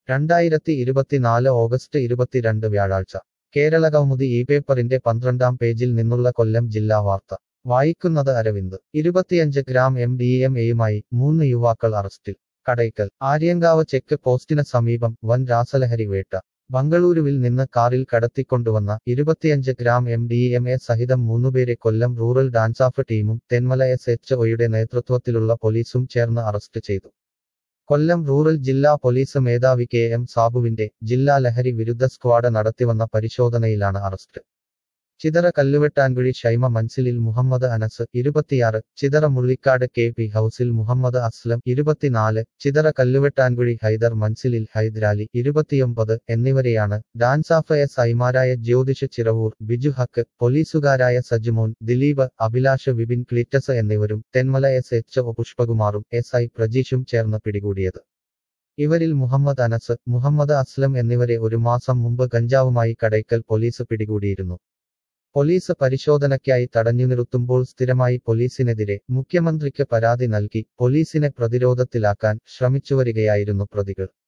രണ്ടായിരത്തി ഇരുപത്തിനാല് ഓഗസ്റ്റ് ഇരുപത്തിരണ്ട് വ്യാഴാഴ്ച കേരളകൗമുദി ഈ പേപ്പറിന്റെ പന്ത്രണ്ടാം പേജിൽ നിന്നുള്ള കൊല്ലം ജില്ലാ വാർത്ത വായിക്കുന്നത് അരവിന്ദ് ഇരുപത്തിയഞ്ച് ഗ്രാം എം ഡി എം എയുമായി മൂന്ന് യുവാക്കൾ അറസ്റ്റിൽ കടയ്ക്കൽ ആര്യങ്കാവ് ചെക്ക് പോസ്റ്റിന് സമീപം വൻ രാസലഹരി വേട്ട ബംഗളൂരുവിൽ നിന്ന് കാറിൽ കടത്തിക്കൊണ്ടുവന്ന ഇരുപത്തിയഞ്ച് gram M D M A സഹിതം മൂന്നുപേരെ കൊല്ലം റൂറൽ ഡാൻസാഫ് ടീമും തെന്മല എസ് എച്ച് ഒയുടെ നേതൃത്വത്തിലുള്ള പോലീസും ചേർന്ന് അറസ്റ്റ് ചെയ്തു കൊല്ലം റൂറൽ ജില്ലാ പോലീസ് മേധാവി കെ എം സാബുവിന്റെ ജില്ലാ ലഹരി വിരുദ്ധ സ്ക്വാഡ് നടത്തിവന്ന പരിശോധനയിലാണ് അറസ്റ്റ് ചിതറ കല്ലുവെട്ടാൻകുഴി ഷൈമ മൻസിലിൽ മുഹമ്മദ് അനസ് ഇരുപത്തിയാറ് ചിതറ മുള്ളിക്കാട് കെ പി ഹൌസിൽ മുഹമ്മദ് അസ്ലം ഇരുപത്തിനാല് ചിതറ കല്ലുവെട്ടാൻകുഴി ഹൈദർ മൻസിലിൽ ഹൈദരാലി ഇരുപത്തിയൊമ്പത് എന്നിവരെയാണ് ഡാൻസാഫ് എസ് ഐമാരായ ജ്യോതിഷ് ചിറവൂർ ബിജു ഹക്ക് പോലീസുകാരായ സജുമോൻ ദിലീപ് അഭിലാഷ് വിപിൻ ക്ലീറ്റസ് എന്നിവരും തെന്മല എസ് എച്ച് ഒ പുഷ്പകുമാറും എസ് ഐ പ്രജീഷും ചേർന്ന് പിടികൂടിയത് ഇവരിൽ മുഹമ്മദ് അനസ് മുഹമ്മദ് അസ്ലം എന്നിവരെ ഒരു മാസം മുമ്പ് ഗഞ്ചാവുമായി കടയ്ക്കൽ പോലീസ് പിടികൂടിയിരുന്നു പോലീസ് പരിശോധനയ്ക്കായി തടഞ്ഞു നിർത്തുമ്പോൾ സ്ഥിരമായി പോലീസിനെതിരെ മുഖ്യമന്ത്രിക്ക് പരാതി നൽകി പോലീസിനെ പ്രതിരോധത്തിലാക്കാൻ ശ്രമിച്ചുവരികയായിരുന്നു പ്രതികൾ